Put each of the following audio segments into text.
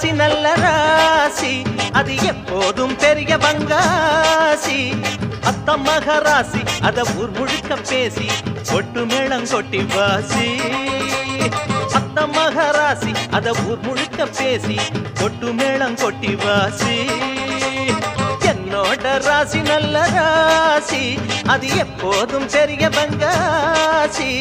ராசி நல்ல ராசி அது எப்போதும் பெரிய பங்காசி அத்த மகராசி அத ஊர் முழுக்க பேசி கொட்டு மேளம் கொட்டி வாசி அத்த மகராசி அத ஊர் முழுக்க பேசி கொட்டு மேளம் கொட்டி வாசி என்னோட ராசி நல்ல ராசி அது எப்போதும் பெரிய பங்காசி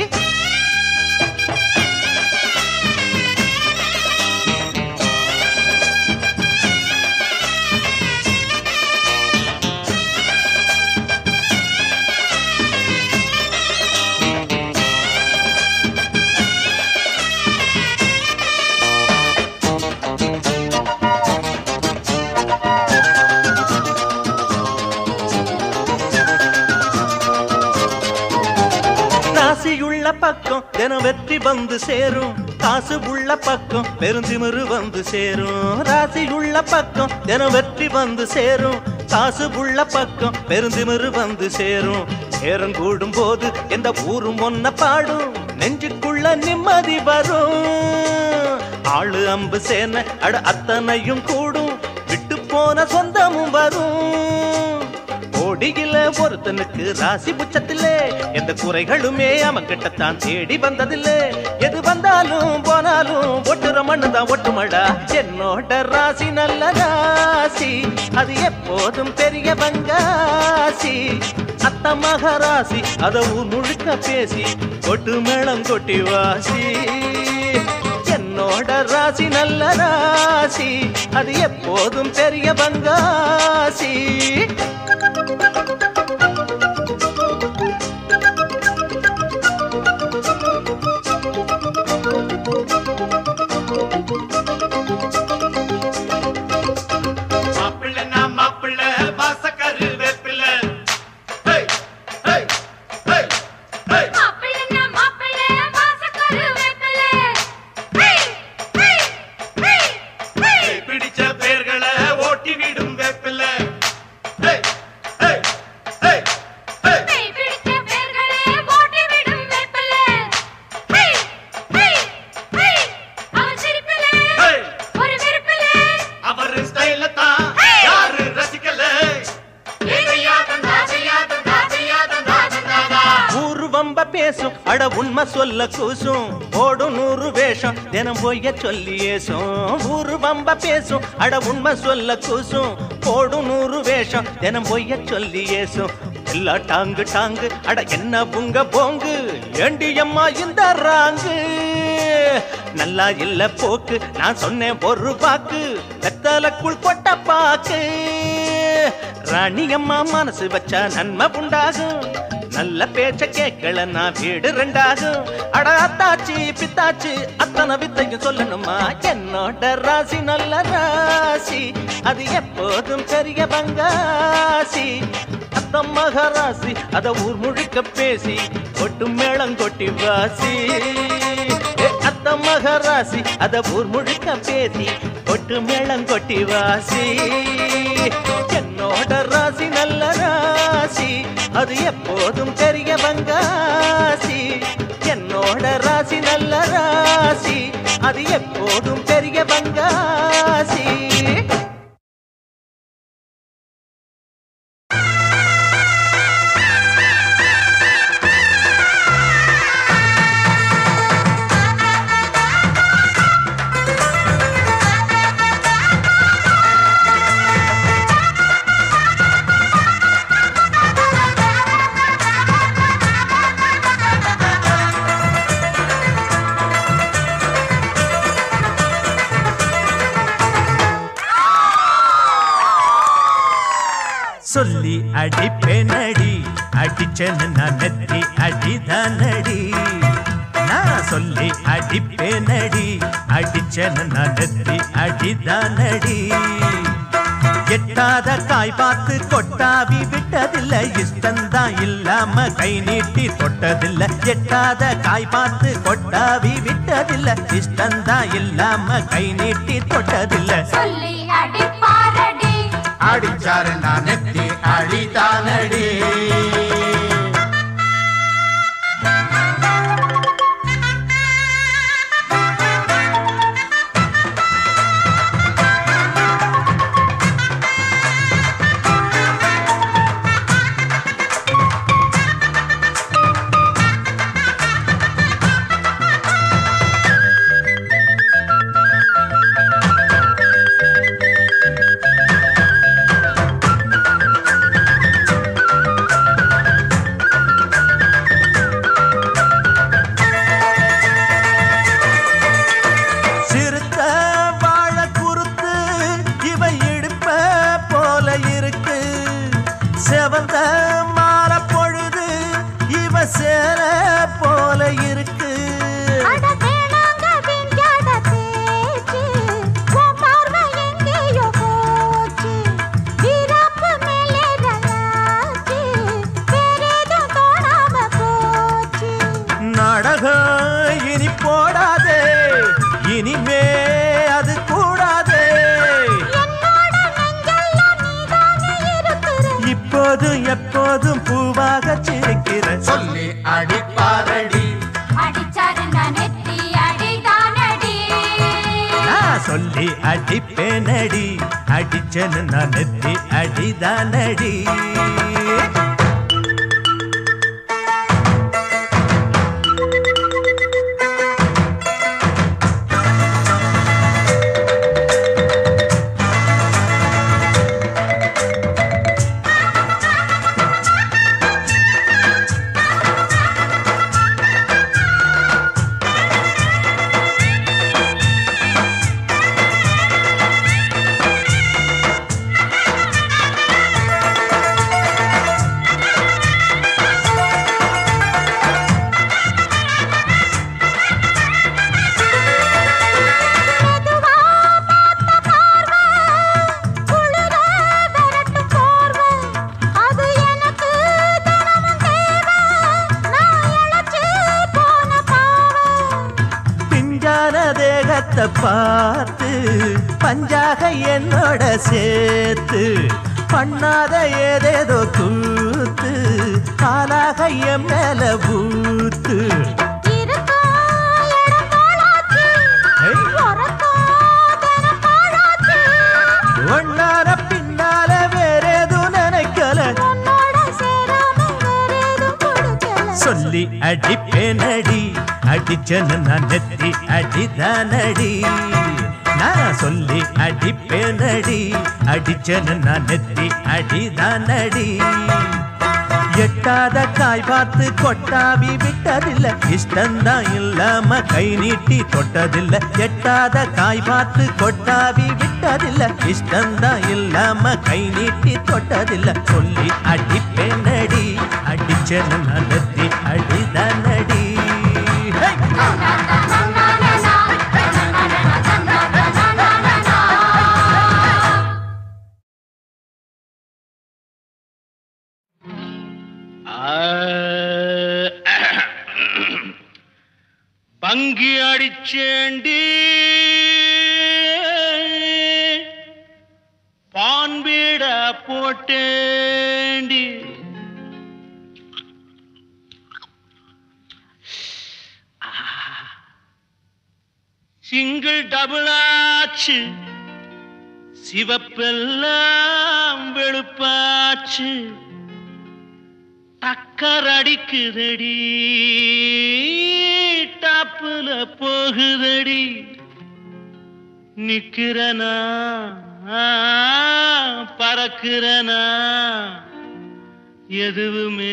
ராசியுள்ள பக்கம் தினம் வெற்றி வந்து சேரும் காசு உள்ள பக்கம் பெருந்திமிரு வந்து சேரும் ராசியுள்ள பக்கம் தினம் வெற்றி வந்து சேரும் காசு உள்ள பக்கம் பெருந்திமிரு வந்து சேரும் நேரம் கூடும் போது எந்த ஊரும் ஒன்ன பாடும் நெஞ்சுக்குள்ள நிம்மதி வரும் ஆளு அம்பு சேன அட அத்தனையும் கூடும் விட்டு போன சொந்தமும் வரும் கோடியில ஒருத்தனுக்கு ராசி புச்சத்திலே எந்த குறைகளுமே அவன் கிட்டத்தான் தேடி வந்ததில்லை எது வந்தாலும் போனாலும் ஒட்டுற மண்ணு தான் ஒட்டுமடா என்னோட ராசி நல்ல ராசி அது எப்போதும் பெரிய பங்காசி அத்த மகராசி அத ஊர் முழுக்க பேசி கொட்டு மேளம் கொட்டி வாசி என்னோட ராசி நல்ல ராசி அது எப்போதும் பெரிய பங்காசி மாப்பிள்ளை நான் மாப்பிள்ளை வாசக்கரு வேப்பில ஹேய் ஹேய் ஹேய் ஹேய் மாப்பிள்ளைன்னா மாப்பிள்ளை, வாசக்காரு வேப்பிலை. Hey, hey, hey, hey. பிடிச்ச பேர்களை ஓட்டி விடும் வேப்பில ஹேய் ஹேய் ஹேய் ஹேய் பேய் பிடிச்ச பேர்களே ஓட்டி விடும் வேப்பிலை. Hey, hey, hey. அவன் சிரிப்பிலே ஹேய் ஒரு வெறுப்பிலே அவர் ஸ்டைல தான் யாரு ரசிக்கல ஏகையாதம் தாசையாதம் தாசையாதம் தாசம் தாதா ஊரு வம்ப பேசும் அட உண்மை சொல்ல கூசும் ஓடும் நூறு வேஷம் தினம் பொய்ய சொல்லி ஏசும் ஊரு வம்ப பேசும் அட உண்மை சொல்ல கூசும் ஓடும் நூறு வேஷம் தினம் பொய்ய சொல்லி ஏசும் எல்லா டாங்கு டாங்கு அட என்ன புங்க போங்கு ஏண்டி அம்மா இந்த ராங்கு நல்லா இல்ல போக்கு நான் சொன்னேன் ஒரு பாக்கு வெத்தலக்குள் கொட்ட பாக்கு ராணி அம்மா மனசு வச்சா நன்மை உண்டாகும் நல்ல பேச்ச கேட்கல நான் வீடு ரெண்டாகும் அட அத்தாச்சி பித்தாச்சி அத்தனை வித்தையும் சொல்லணுமா என்னோட ராசி நல்ல ராசி அது எப்போதும் பெரிய பங்காசி அத்தம் மகராசி அத ஊர் முழுக்க பேசி கொட்டு மேளம் கொட்டி வாசி ஏ, அத்த மகராசி அத ஊர் முழுக்க பேசி கொட்டு மேளம் கொட்டி வாசி என்னோட ராசி நல்ல ராசி அது எப்போதும் பெரிய பங்காசி என்னோட ராசி நல்ல ராசி அது எப்போதும் பெரிய பங்காசி சொல்லி அடிப்பேனடி அடிச்சேன்னு நான் நெத்தி அடிதானடி நான் சொல்லி அடிப்பேனடி அடிச்சேன்னு நான் நெத்தி அடிதானடி எட்டாத காய் பார்த்து கொட்டாவி விட்டதில்ல இஷ்டந்தான் இல்லாம கை நீட்டி தொட்டதில்ல எட்டாத காய் பார்த்து கொட்டாவி விட்டதில்ல இஷ்டந்தான் இல்லாம கை நீட்டி தொட்டதில்ல சொல்லி அடிப்பாரடி அடிச்சாரு நான் நெத்தி அழிதானடி சேர போல இருக்கு அட வேணாங்க விஞ்ஞான பேச்சு உன் பார்வை எங்கேயோ போச்சு வீராப்பு மேலே ரனாச்சு வேறேதும் தோணாம போச்சு நாடகம் இனி போடாதே இனிமே அது கூடாதே என்னோட நெஞ்செல்லாம் நீதானே இருக்கிற இப்போதும் எப்போதும் பூவாக சிரிக்கிற சொல்லி அடிப்பாரடி அடிச்சாரு நான் நெத்தி அடிதானடி நான் சொல்லி அடிப்பேனடி அடிச்சனு நான் நெத்தி அடிதானடி மெதுவா பார்த்த பார்வை குளிர விரட்டு போர்வை அது எனக்கு தினமும் தேவை நான் இழைச்சு போன பாவை பிஞ்சான தேகத்தை பார்த்து பஞ்சாக என்னோட சேர்த்து பண்ணாத ஏதேதோ கூத்து காலாக என் மேல பூத்து இருக்கும் இடம் போலாச்சு ஏய். உறக்கம் தினம் பாழாச்சு ஒன்னார பின்னால வேறேதும் நினைக்கல உன்னோட சேராம வேறேதும் கொடுக்கல சொல்லி அடிப்பேனடி அடிச்சனு நான் நெத்தி அடிதானடி நான் சொல்லி அடிப்பேனடி அடிச்சனு நான் நெத்தி அடிதானடி எட்டாத காய் பார்த்து கொட்டாவி விட்டதில்ல இஷ்டந்தான் இல்லாம கை நீட்டி தொட்டதில்ல எட்டாத காய் பார்த்து கொட்டாவி விட்டதில்ல இஷ்டந்தான் இல்லாம கை நீட்டி தொட்டதில்ல சொல்லி அடிப்பேனடி அடிச்சனு நான் நெத்தி அடிதானடி ஹே! பங்கி அடிச்சேண்டி பான்பீட போட்டேண்டி சிங்கிள் டபுள் ஆச்சு சிவப்பெல்லாம் வெளுப்பாச்சு டக்கர் அடிக்குதடி டாப்புல போகுதடி நிக்கிறனா பறக்கிறனா எதுவுமே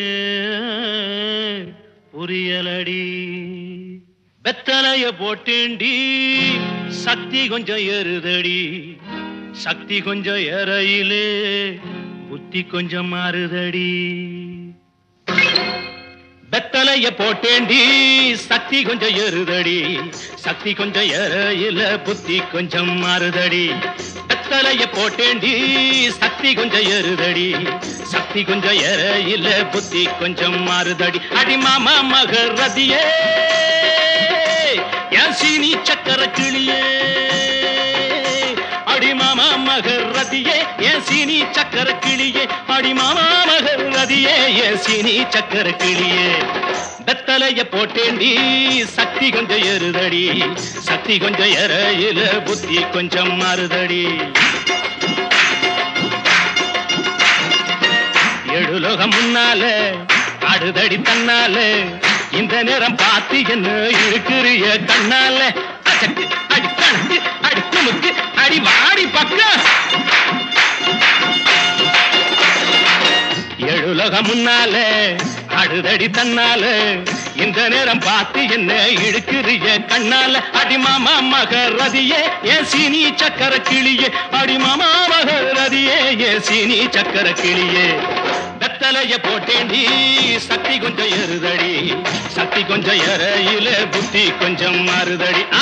புரியலடி வெத்தலைய போட்டேண்டி சக்தி கொஞ்சம் ஏறுதடி சக்தி கொஞ்சம் ஏறையிலே புத்தி கொஞ்சம் மாறுதடி வெத்தலைய போட்டேண்டி சக்தி கொஞ்சம் ஏறுதடி சக்தி கொஞ்சம் ஏறையில புத்தி கொஞ்சம் மாறுதடி வெத்தலைய போட்டேண்டி சக்தி கொஞ்சம் ஏறுதடி சக்தி கொஞ்சம் ஏறையில புத்தி கொஞ்சம் மாறுதடி அடி மாமா மகரதியே என் சீனி சக்கர கிளியே அடி மாமா மகரதியே என் சீனி சக்கர கிளியே அடி மாமா மகரதியே என் சீனி சக்கர கிளியே வெத்தலைய போட்டேண்டி சக்தி கொஞ்சம் ஏறுதடி சக்தி கொஞ்சம் ஏறையில புத்தி கொஞ்சம் மாறுதடி எழுலோகம் முன்னால அடுதடி தன்னால இந்த நேரம் பார்த்து என்ன இருக்கிறிய கண்ணால அசட்டு அடி கணக்கு அடி துமுக்கு அடி வாடி பக்கம் எழுலோகம் முன்னால அடுதடி தன்னால இந்த நேரம் பார்த்து என்ன இழுக்கிறிய கண்ணால அடிமாமா மகரதியே ஏன் சீனி சக்கர கிளியே அடிமாமா மகரதியே ஏன் சீனி சக்கர கிளியே வெத்தலைய போட்டேண்டி சக்தி கொஞ்சம் ஏறுதடி சக்தி கொஞ்சம் ஏறையில புத்தி கொஞ்சம் மாறுதடி ஆ!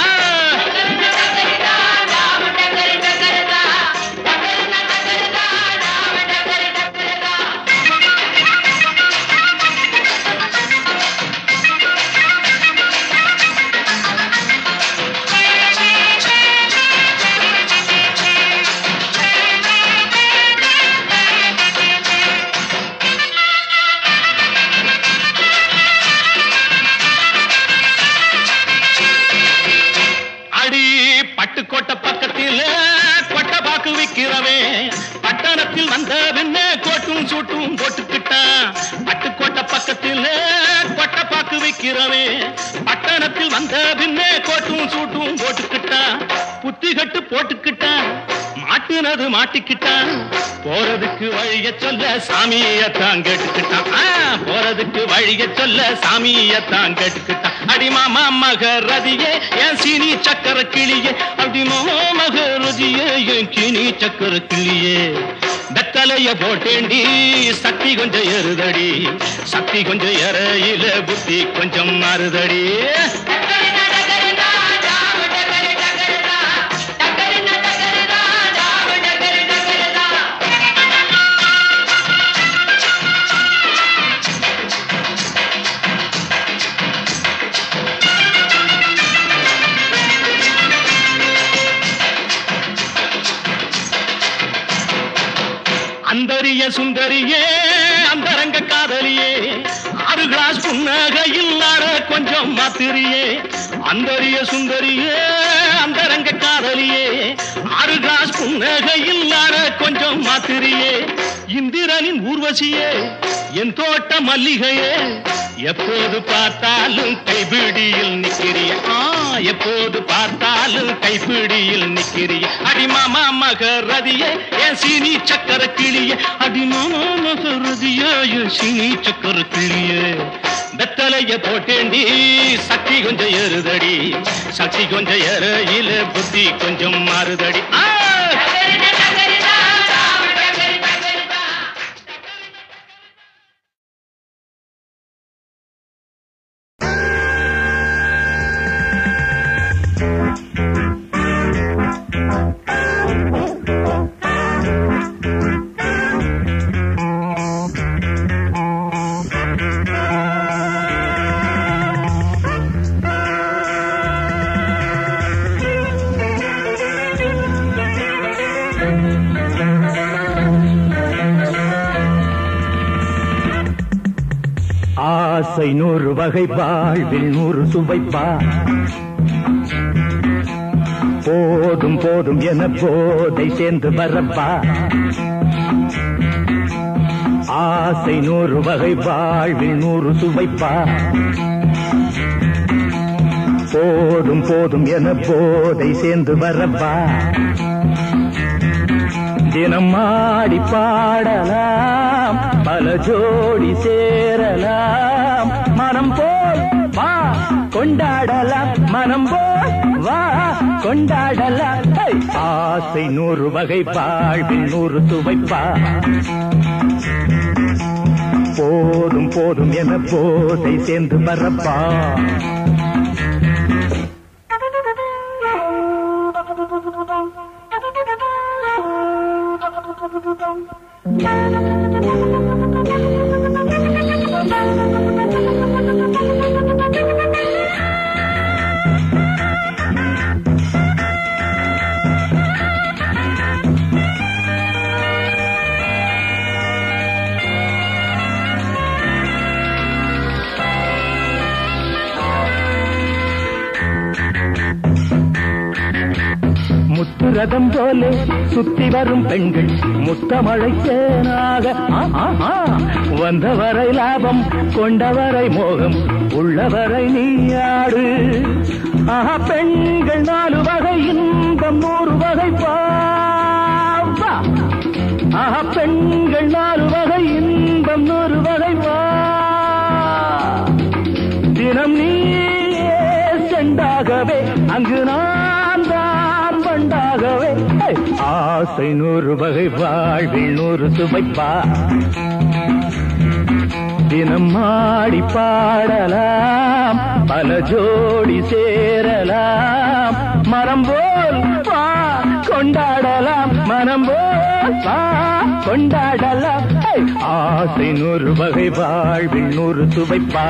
அடி பட்டுக்கோட்டை பக்கத்தில் கொட்டை பாக்கு விக்கிறவே பட்டணத்தில் வந்த பின்ன கோட்டும் சூட்டும் போட்டுக்கிட்டான் பட்டுக்கோட்டை பக்கத்தில் கொட்டை பாக்கு விக்கிறவே பட்டணத்தில் வந்த பின்ன கோட்டும் சூட்டும் போட்டுக்கிட்டான் புத்தி கட்டு போட்டுக்கிட்டான் மாட்டுனது மாட்டிக்கிட்டான் போறதுக்கு வழிய சொல்ல சாமியத்தான் கேட்டுக்கிட்டான் ஆ, போறதுக்கு வழிய சொல்ல சாமியத்தான் கேட்டுக்கிட்டான் அடி மாமா மகரதியே என் சீனி சக்கர கிளியே அடி மாமா மகரதியே என் சீனி சக்கர கிளியே வெத்தலைய போட்டேண்டி சக்தி கொஞ்சம் ஏறுதடி சக்தி கொஞ்சம் ஏறையில புத்தி கொஞ்சம் மாறுதடி அந்தரிய சுந்தரியே அந்தரங்க காதலியே ஆறு கிளாஸ் புன்னகையில் நாட கொஞ்சம் மாத்திரியே அந்தரிய சுந்தரியே அந்தரங்க காதலியே ஆறு கிளாஸ் புன்னகையில் நாட கொஞ்சம் மாத்திரியே இந்திரனின் ஊர்வசியே என் தோட்ட மல்லிகையே எப்போது பார்த்தாலும் கைபிடியில் நிக்கிறிய ஆ எப்போது பார்த்தாலும் கைப்பிடியில் நிக்கிறிய அடிமாமா மகரதியே என் சீனி சக்கர கிளிய அடிமாமா மகரதியே என் சீனி சக்கர கிளிய வெத்தலைய போட்டேண்டி சக்தி கொஞ்சம் ஏறுதடி சக்தி கொஞ்சம் ஏறையில புத்தி கொஞ்சம் மாறுதடி ஆ! ஆசை நூறு வகை வாழ்வில் நூறு சுவைப்பா போதும் போதும் என போதை சேர்ந்து வரப்பா ஆசை நூறு வகை வாழ்வில் நூறு சுவைப்பா போதும் போதும் என போதை சேர்ந்து வரப்பா தினம் ஆடி பாடலாம் பல ஜோடி சேரலாம் மனம் போல் வா கொண்டாடலாம் மனம் போல் வா கொண்டாடலாம் ஹை! ஆசை நூறு வகை வாழ்வில் நூறு சுவைப்பா போதும் போதும் என போதை சேர்ந்து வரப்பா முத்துரதம் போலே சுத்தி வரும் பெண்கள் முத்தமழை தேனாக ஆ, ஆ, ஆ. வந்தவரை லாபம் கொண்டவரை மோகம் உள்ளவரை நீயாடு ஆஹா பெண்கள் நாலு வகை இன்பம் நூறு வகை பாவா ஆஹா பெண்கள் நாலு வகை இன்பம் நூறு வகை வா தினம் நீயே செண்டாகவே அங்கு நான் தான் வண்டாகவே ஹே! ஆசை நூறு வகை வாழ்வில் நூறு சுவைப்பா தினம் ஆடி பாடலாம் பல ஜோடி சேரலாம் மரம் போல் வா கொண்டாடலாம் மனம் போல் வா கொண்டாடலாம் ஹே! ஆசை நூறு வகை வாழ்வில் நூறு சுவைப்பா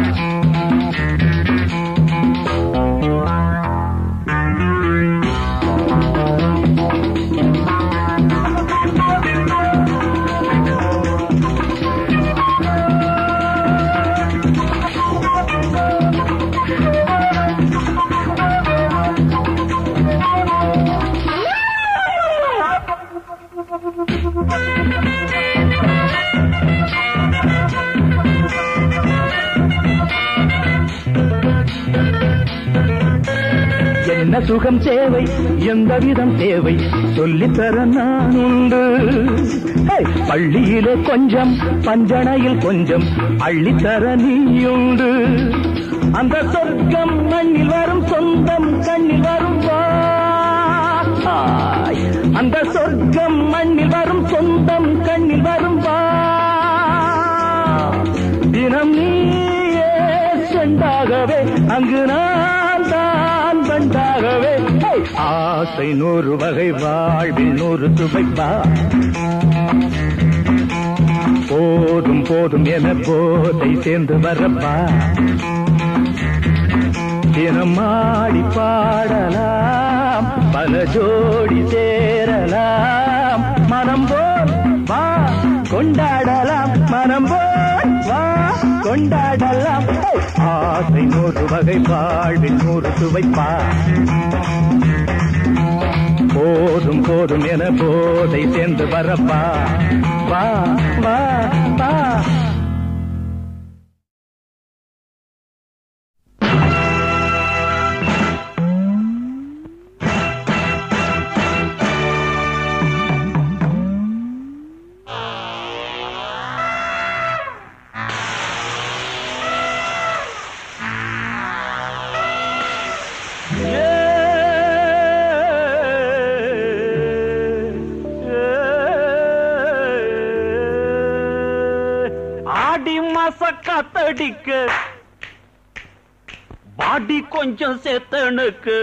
என்ன சுகம் தேவை எந்த விதம் தேவை சொல்லித்தர நான் உண்டு ஹே! பள்ளியிலே கொஞ்சம் பஞ்சனையில் கொஞ்சம் அள்ளித்தர நீயுண்டு அந்த சொர்க்கம் மண்ணில் வரும் சொந்தம் கண்ணில் வரும் வா ஆய். அந்த சொர்க்கம் மண்ணில் வரும் சொந்தம் கண்ணில் வரும் வா தினம் நீயே செண்டாகவே அங்கு நான் தான் பண்டாகவே ஹே! ஆசை நூறு வகை வாழ்வில் நூறு சுவைப்பா போதும் போதும் என போதை சேர்ந்து வரப்பா தினம் ஆடி பாடலாம் பல ஜோடி சேரலாம் மனம் போல் வா கொண்டாடலாம் மனம் போல் வா கொண்டாடலாம் ஹே! ஆசை நூறு வகை வாழ்வில் நூறு சுவைப்பா போதும் போதும் என போதை சேர்ந்து வரப்பா வா வா வா ஆடி மாச காத்தடிக்க பாடி கொஞ்சம் சேத்தனுக்கு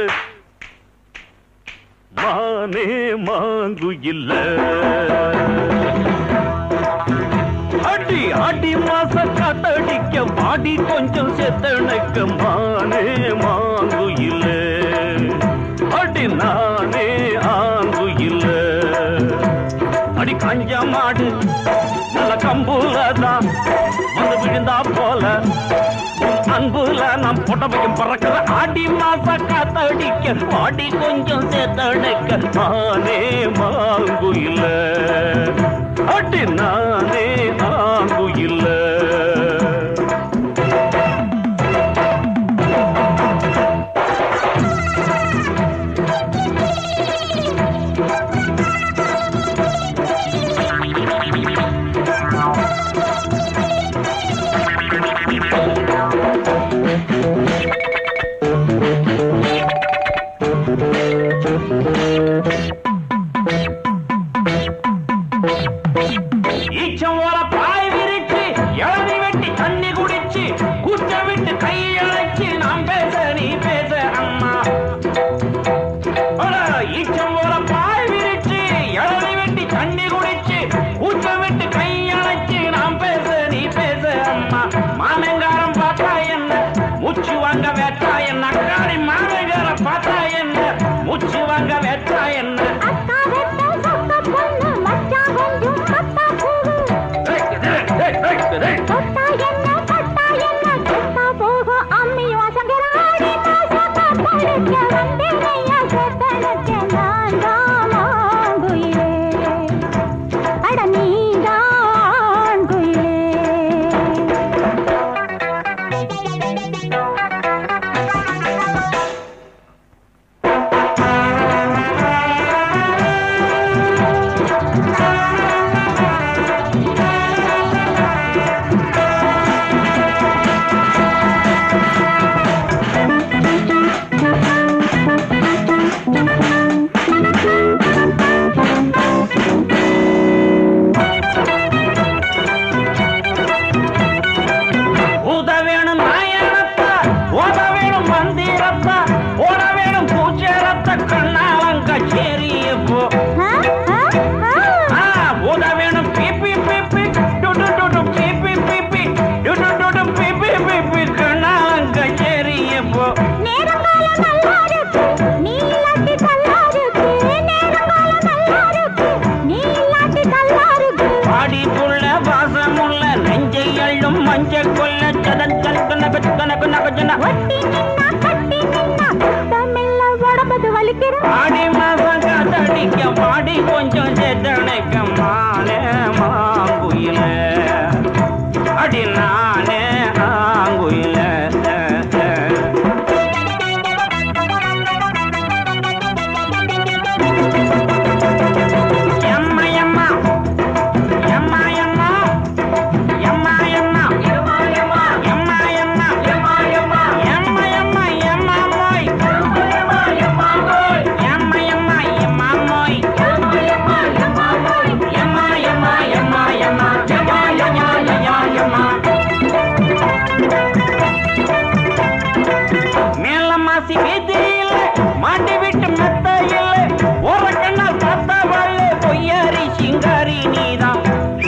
மானே மாங்கு இல்ல அடி அடி மாச காத்தடிக்க பாடி கொஞ்சம் சேத்தனுக்கு மானே மாங்கு இல்ல அடி நானே ஆங்கு இல்ல அடி கஞ்ச மாடு நல்ல கம்புல தான் வந்து விழுந்தா போல உன் அன்புல நாம் புடவையும் பறக்கிற ஆடி மாச காத்தடிக்க பாடி கொஞ்சம் சேத்தடிக்க நானே மாங்கு இல்ல அடி நானே ஆங்கு இல்ல ஈச்சம் ஓர பாய் விரிச்சு இளநி வெட்டி தண்ணி குடிச்சு கூச்ச விட்டு கை அழைச்சு நாம் பேச நீ பேச அம்மா அட, ஈச்சம் ஓர பாய் விரிச்சு இளநி வெட்டி தண்ணி குடிச்சு கூச்ச விட்டு கை அழைச்சு நாம் பேச நீ பேச அம்மா மானங்காரம் பார்த்தா என்ன மூச்சு வாங்க வேட்டா என்ன அக்காடி மானங்காரம் பார்த்தா என்ன மூச்சு வாங்க வேட்டா என்ன அக்கா வெட்ட சொக்க பொண்ணு மச்சான் கொஞ்சம் கட்டா பூவு ஏய், ஏய், ஏய், ஏய், ஏய். தொட்டா என்ன பட்டா என்ன கெட்டா போகும் அம்மி வாசங்கராடி நாசமா படுக்க வந்தேனையா சொத்தனுக்கு நான் தான் ஆண்குயிலே அட நீதான் ஆண்குயிலே ஆ கொல்ல சதன் கணக்கு கணக்கு நகஜன ஒட்டி நின்னா கட்டி நின்னா கஷ்டமில்ல உடம்பது வலிக்கிற ஆடி மாசம் காத்தடிக்க மாடி கொஞ்சம் சேத்தனைக்க மானே மாங்குயில அடி நானே ஆங்குயில எம்மா எம்மா எம்மா எம்மா எம்மா எம்மா எம்மா எம்மா எம்மா எம்மா எம்மா எம்மா எம்மா எம்மா எம்மா மோய் எம்மா எம்மா மோய் எம்மா எம்மா எம்மா மோய் எம்மா எம்மா எம்மா மோய் எம்மா எம்மா எம்மா எம்மா எம்மா எம்மா எம்மா மேல மாசி வீதியில மாட்டி விட்டு மெத்த இல்ல ஒரு கண்ணா பார்த்தா வாழ பொய்யாரி சிங்காரி நீதான்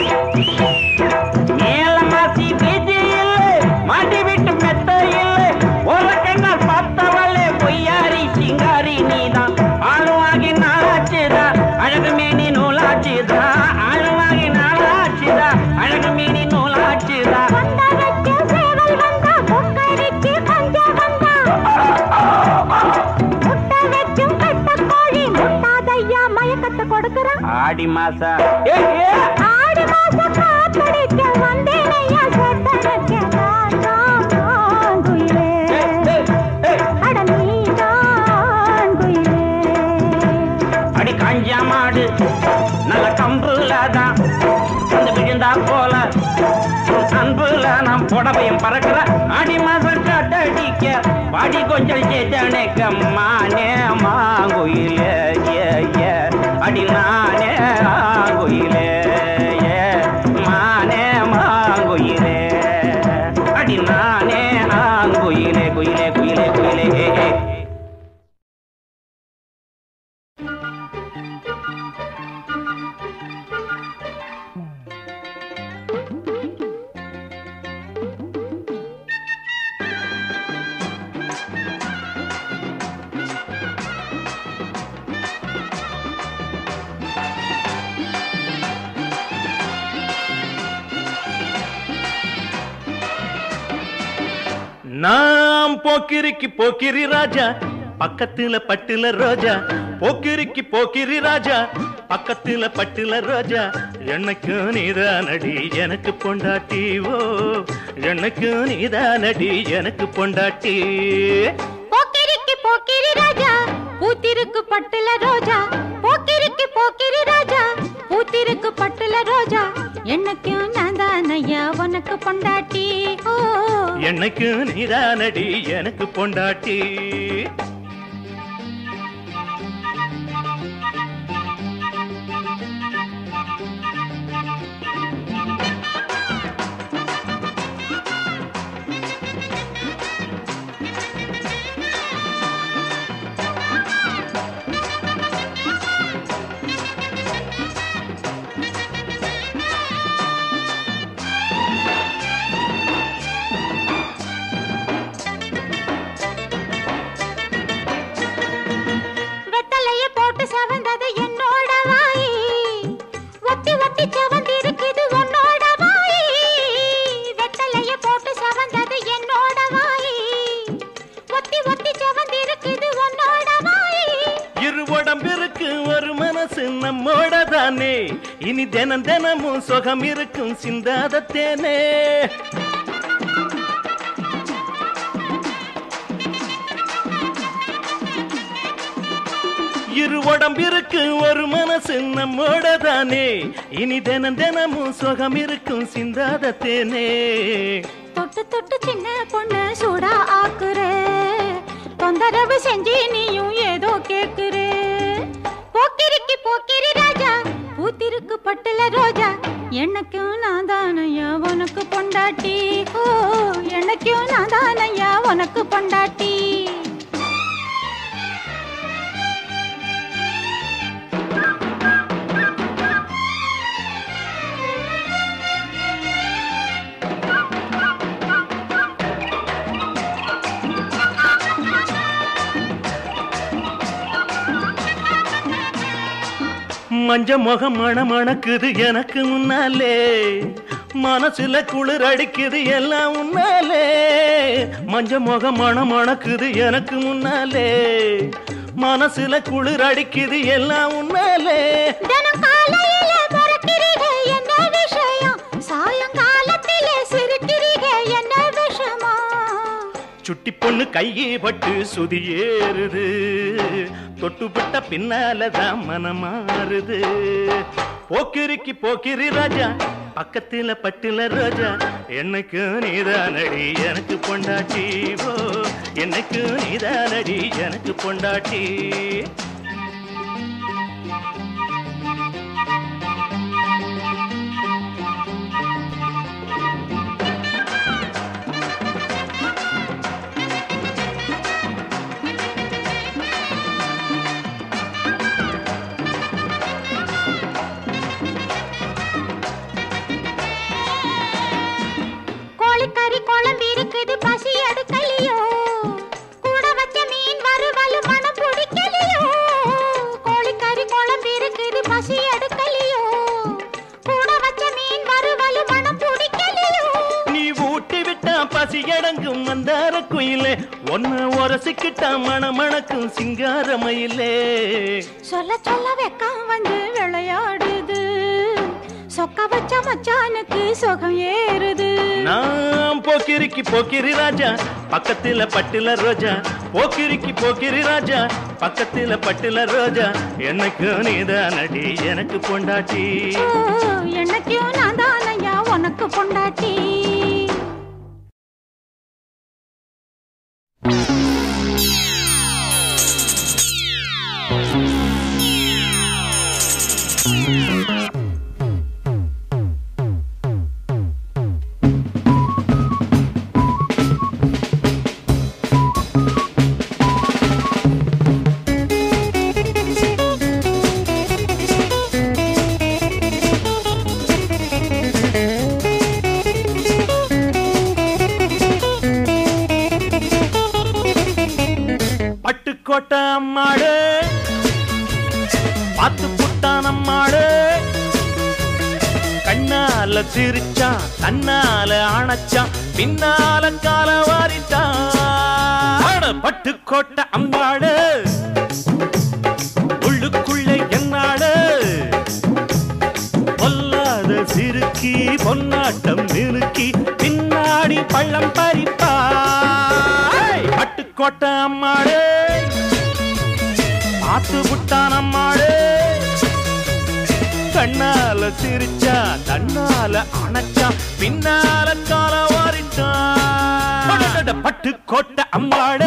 மேல மாசி வீதியில மாட்டி விட்டு மெத்த இல்ல ஒரு கண்ணா பார்த்தா வாழ பொய்யாரி சிங்காரி நீதான் ஆளுவாகி நாளாச்சுதா அழகு மேனி நூலாச்சுதா ஆளுவாகி நாளாச்சுதா அழகு மேனி நூலாச்சுதா வந்தா வச்ச சேவல் வந்தா கொக்கரிக்கு பஞ்சம் வந்தா முட்டை வச்சும் கட்ட கோழி முட்டாதையா மயக்கத்தை கொடுக்கறான் ஆடி மாசா ஏ ஏ ஆடி மாசம் காத்தடிக்க வந்தேனையா சொத்தனக்க நான் தான் குயிலே அட நீதான் குயிலே அடி காஞ்சா மாடு நல்ல கம்புல தான் வந்து விழுந்தா போல உன் அன்புல நான் புடவையும் பறக்கிற ஆடி மாசம் காட்டடிக்க பாடி கொஞ்சம் சேத்தனைக்க மானே மாங்குயிலே ஏ ஏ அடி நானே ஆங்குயிலே ஏ மானே மாங்குயிலே அடி நானே ஆங்குயிலே குயிலே குயிலே குயிலே ஏ ஏ நாம் போக்கிரிக்கு போக்கிரி ராஜா பக்கத்துல பட்டுல ரோஜா போக்கிரிக்கு போக்கிரி ராஜா பக்கத்துல பட்டுல ரோஜா எனக்கு நீதானடி எனக்கு பொண்டாட்டி ஓ எனக்கு நீதானடி எனக்கு பொண்டாட்டி போக்கிரிக்கு போக்கிரி ராஜா பூத்திருக்கு பட்டுல ரோஜா போக்கிரிக்கு போக்கிரி ராஜா பூத்திருக்கு பட்டுல ரோஜா என்னைக்கும் நான் தானையா உனக்கு பொண்டாட்டி ஓ எனக்கு நீதானடி எனக்கு பொண்டாட்டி வெத்தலைய போட்டு செவந்தது என்னோட வாய் ஒத்தி ஒத்தி செவந்திருக்குது உன்னோட வாய் வெத்தலைய போட்டு செவந்தது என்னோட வாய் ஒத்தி ஒத்தி செவந்திருக்குது உன்னோட வாய் இரு உடம்பிற்கு ஒரு மனசு நம்மோட தானே இனி தினம் தினமும் சுகம் இருக்கும் சிந்தாத தேனே இரு உடம்பிற்கு ஒரு மனசு நம்மோட தானே இனி தினம் தினமும் சுகம் இருக்கும் சிந்தாத தேனே தொட்டு தொட்டு சின்ன பொண்ணு சூடா ஆக்குற தொந்தரவு செஞ்சு நீயும் ஏதோ கேக்குற போக்கிரிக்கு போக்கிரி ராஜா பூத்திருக்கு பட்டுல ரோஜா எனக்கும் நான் தானையா உனக்கு பொண்டாட்டி ஓ எனக்கும் நான் தானையா உனக்கு பொண்டாட்டி மஞ்ச முகம் மண மணக்குது எனக்கு முன்னாலே மனசுல குளிர் அடிக்குது எல்லாம் உன்னாலே மஞ்ச முகம் மணம் மணக்குது எனக்கு முன்னாலே மனசுல குளிர் அடிக்குது எல்லாம் உன்னாலே தினம் காலையில பிறக்கிறீங்க என்ன விஷயம் சாயங்காலத்திலே சிரிக்கிறீங்க என்ன விஷயமா சுட்டி பொண்ணு கையே பட்டு சுதி ஏறுது தொட்டுப்பட்ட பின்னாலதான் மனம் மாறுது போக்கிரிக்கு போக்கிரி ராஜா பக்கத்துல பட்டுல ரோஜா என்னைக்கு நீதானடி எனக்கு பொண்டாட்டி ஓ என்னைக்கு நீதானடி எனக்கு பொண்டாட்டி கோழிக்கறி குழம்பு இருக்குது பசி எடுக்கலையோ கூட வச்ச மீன் வறுவல் மனம் பிடிக்கலையோ கோழிக்கறி குழம்பு இருக்குது பசி எடுக்கலையோ கூட வச்ச மீன் வறுவல் மனம் பிடிக்கலையோ நீ ஊட்டி விட்டா பசி அடங்கும் மந்தார குயிலே ஒன்னு உரசிக்கிட்டா மணமணக்கும் சிங்காரமயிலே சொல்ல சொல்ல வெக்கம் வந்து விளையாடுது சொக்க வச்ச மச்சானுக்கு சுகம் ஏறுது நாம் போக்கிரிக்கு போக்கிரி ராஜா பக்கத்துல பட்டுல ரோஜா போக்கிரிக்கு போக்கிரி ராஜா பக்கத்துல பட்டுல ரோஜா எனக்கு நீதானடி எனக்கு பொண்டாட்டி ஓ, என்னைக்கும் நான் தானையா உனக்கு பொண்டாட்டி பட்டுக்கோட்டை அம்மாடு பார்த்து புட்டான் அம்மாடு கண்ணால சிரிச்சான் தன்னால அணைச்சான் பின்னால கால வாரிட்டான் பட்டுக்கோட்டை அம்மாடு உள்ளுக்குள்ளே என்னாடு பொல்லாத சிறுக்கி பொன்னாட்டம் நிறுக்கி பின்னாடி பள்ளம் பறிப்பா பட்டுக்கோட்டை அம்மாடு பார்த்து புட்டான் அம்மாடு கண்ணால சிரிச்சா தன்னால அணைச்சா பின்னால கால வாரிட்டான் பட்டுக்கோட்டை அம்மாடு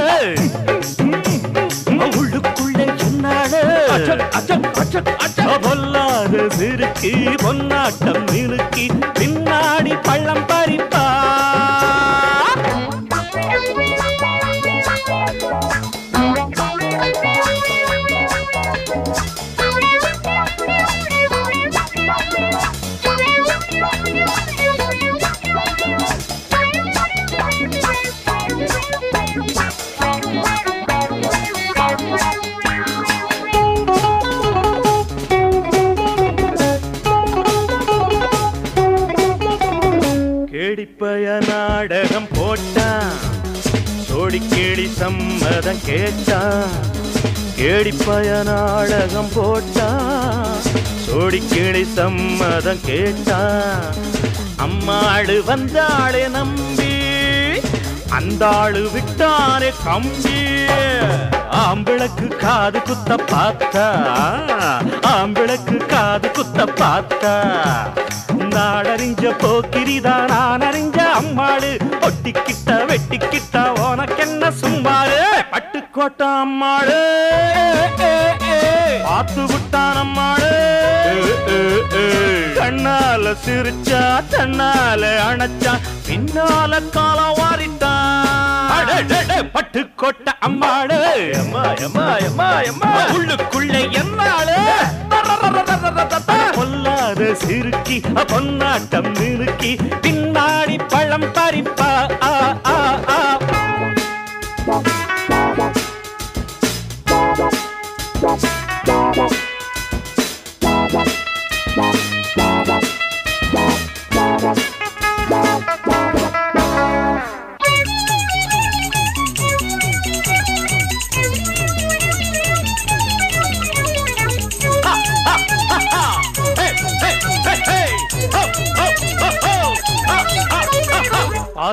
உள்ளுக்குள்ளே என்னாடு பொல்லாத சிறுக்கி பொன்னாட்டம் நிறுக்கி பின்னாடி பள்ளம் பறிப்பா கேடிப்பய நாடகம் போட்டான் சோடி கேடி சம்மதம் கேட்டான் கேடிப்பய நாடகம் போட்டான் சோடி கேடி சம்மதம் கேட்டான் அம்மாடு வந்தாளே நம்பி அந்த ஆளு விட்டானே கம்பி ஆம்பிளக்கு காது குத்த பார்த்தா ஆம்பிளக்கு காது குத்த பார்த்தா நாடறிஞ்ச போக்கிரிதா நான் அறிஞ்ச அம்மாடு ஒட்டிக்கிட்ட வெட்டிக்கிட்ட உனக்கென்ன சும்மாடு பட்டுக்கோட்டை அம்மாடு பார்த்து விட்டான் அம்மாடு கண்ணால சிரிச்சா தன்னால அணைச்சா பின்னால கால வாரிட்டான் பட்டுக்கோட்டை அம்மாடு அம்மா அம்மா அம்மா அம்மா உள்ளுக்குள்ளே என்னாடு பொல்லாத சிறுக்கி பொன்னாட்டம் நிறுக்கி பின்னாடி பழம் பறிப்பா ஆ ஆ ஆ Thank you.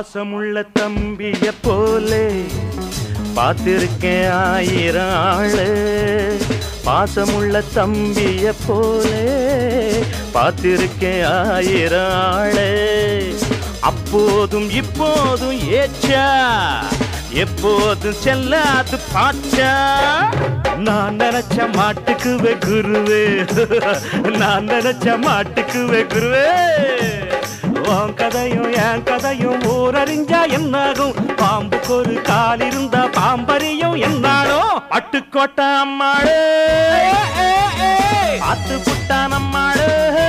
பாசமுள்ள தம்பிய போலே பார்த்திருக்கேன் ஆயிரம் ஆளு பாசமுள்ள தம்பிய போலே பார்த்திருக்கேன் ஆயிரம் ஆளு அப்போதும் இப்போதும் ஏச்சா எப்போதும் செல்லாது பாச்சா நான் நினைச்ச மாட்டுக்குவே குருவே நான் நினைச்ச மாட்டுக்குவே குருவே உன் கதையும் என் கதையும் ஊரறிஞ்சா என்னாகும் பாம்புக்கு ஒரு கால் இருந்தா பாம்பறியும் என்னாலும் பட்டுக்கோட்டை அம்மாளு பார்த்து புட்டான் அம்மாளு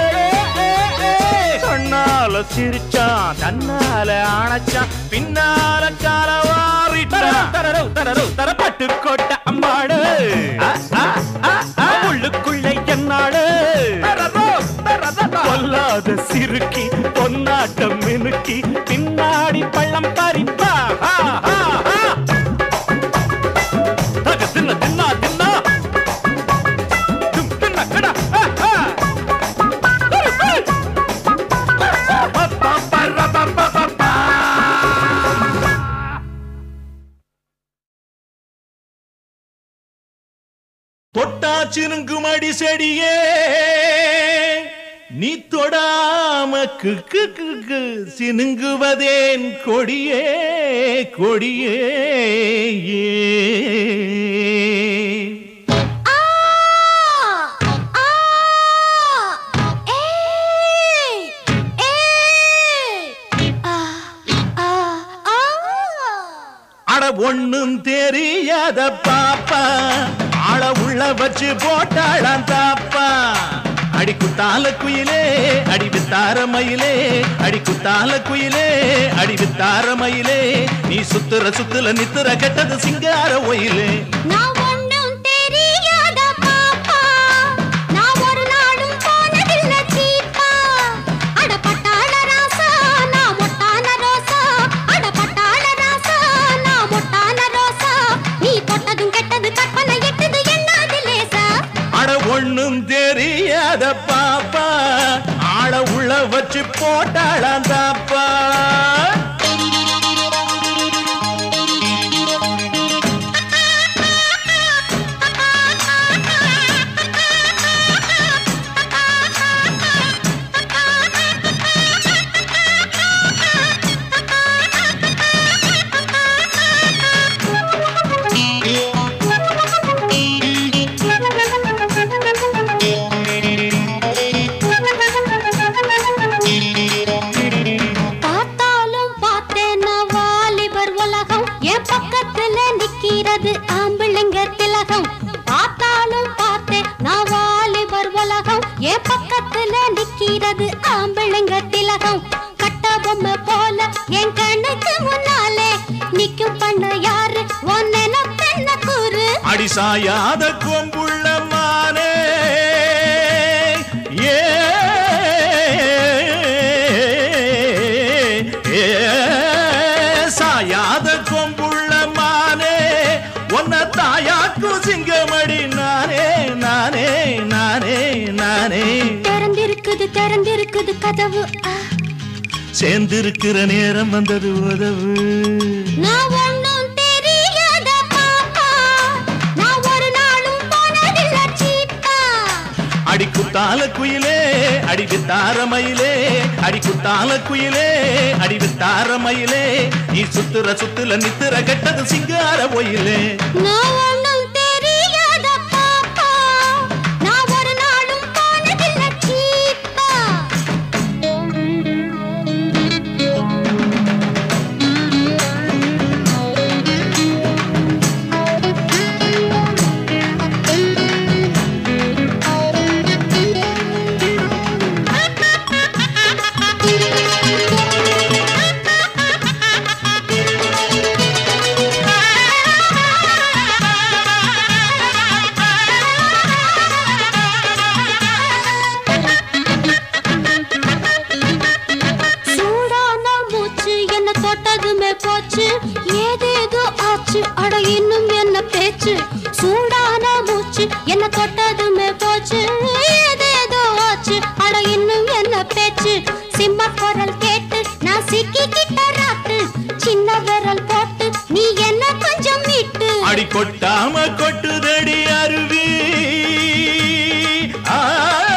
கண்ணால சிரிச்சான் தன்னால ஆனச்சான் பின்னால கால வாரிட்டான் தரரு தரரு தர பட்டுக்கோட்டை அம்மாளு உள்ளுக்குள்ளே என்னாளு கொல்லாத சிறுக்கி பொன்னாட்டம் மினுக்கி பின்னாடி பள்ளம் பறிப்பா ஆ, ஆ, ஆ. தக தின்ன தின்னா தின்னா தும் தின்ன கடா ஆ, ஆ. ஹே, ஹே. ப, ப, ப, ர, ப, ப, ப, ப. தொட்டாச்சினுங்கும் அடி செடியே நீ தொடாம குக்கு குக்கு சினுங்குவதேன் கொடியே கொடியே ஆ ஆ ஏய் ஏய் ஆ ஆ ஆ அட ஒண்ணும் தெரியாத பாப்பா ஆள உள்ள வச்சு போட்டாளாம் தாப்பா அடி குத்தால குயிலே அடி வித்தார மயிலே அடி குத்தால குயிலே அடி வித்தார மயிலே நீ சுத்துற சுத்துல நித்துற கெட்டது சிங்கார ஒயிலே நான் ஒண்ணும் தெரியாத பாப்பா நான் ஒரு நாளும் போனதில்ல சீப்பா அட பட்டாள ராசா நான் மொட்டான ரோசா அட பட்டாள ராசா நான் மொட்டான ரோசா நீ தொட்டதும் கெட்டது கற்பனை எட்டது என்னாது லேசா அட ஒண்ணும் தெரியாத பாப்பா ஆள உள்ள வச்சு போட்டாளாம் தாப்பா பார்த்தாலும் பார்த்தேன் நான் வாலிபர் உலகம் என் பக்கத்துல நிக்கிறது ஆம்பிள்ளைங்க திலகம் பார்த்தாலும் பார்த்தேன் நான் வாலிபர் உலகம் என் பக்கத்துல நிக்கிறது ஆம்பிள்ளைங்க திலகம் கட்ட பொம்மை போல என் கண்ணுக்கு முன்னாலே நிக்கும் பண்ண யாரு ஒன்னு பெண்ண கூறு அடி சாயாத கொம்புள்ள மானே ஏ ஏ, சாயாத கொம்புள்ள மானே உன்ன தாயாக்கும் சிங்கமடி நானே நானே நானே நானே திறந்திருக்குது திறந்திருக்குது கதவு ஆ, சேர்ந்திருக்கிற நேரம் வந்தது உதவு நான் ஒண்ணும் தெரியாத பாப்பா நான் ஒரு நாளும் போனதில்ல சீப்பா அடி குத்தால குயிலே அடி வித்தார மயிலே அடி குத்தால குயிலே அடி வித்தார மயிலே நீ சுத்துற சுத்துல நித்துற கெட்டது சிங்கார ஒயிலே நான் ஒண்ணும் தெரியாத பாப்பா நான் ஒரு நாளும் போனதில்ல சீப்பா சூடான மூச்சு என்ன தொட்டதுமே போச்சு ஏதேதோ ஆச்சு அட இன்னும் என்ன பேச்சு சூடான மூச்சு என்ன தொட்டதுமே போச்சு ஏதேதோ ஆச்சு அட இன்னும் என்ன பேச்சு சிம்ம குரல் கேட்டு நான் சிக்கிக்கிட்ட ராத்து கொட்டாம கொட்டுதடி அருவி ஆ,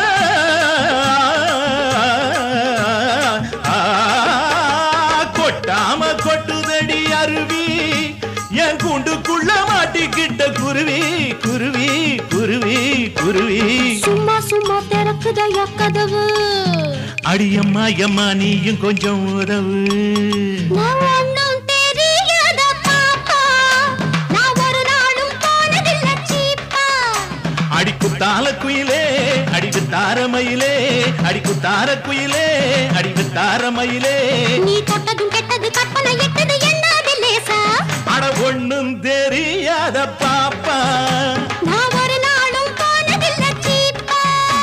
ஆ, கொட்டாம கொட்டுதடி அருவி என் குண்டுக்குள்ள மாட்டிக்கிட்ட குருவி குருவி குருவி குருவி சும்மா சும்மா திறக்குதையா கதவு அடியம்மா எம்மா நீயும் கொஞ்சம் உதவு நான் ஒண்ணும் தெரியாத பாப்பா நான் ஒரு நாளும் போனதில்லை சீப்பா அடிக்குத்தால குயிலே அடிவு தாரமயிலே அடிக்குத்தார குயிலே அடிவு தாரமயிலே நீ தொட்டதும் கெட்டது கற்பனை எட்டது என்னது லேசா அட ஒண்ணும் தெரியாத பாப்பா நான் ஒரு நாளும் போனதில்லை சீப்பா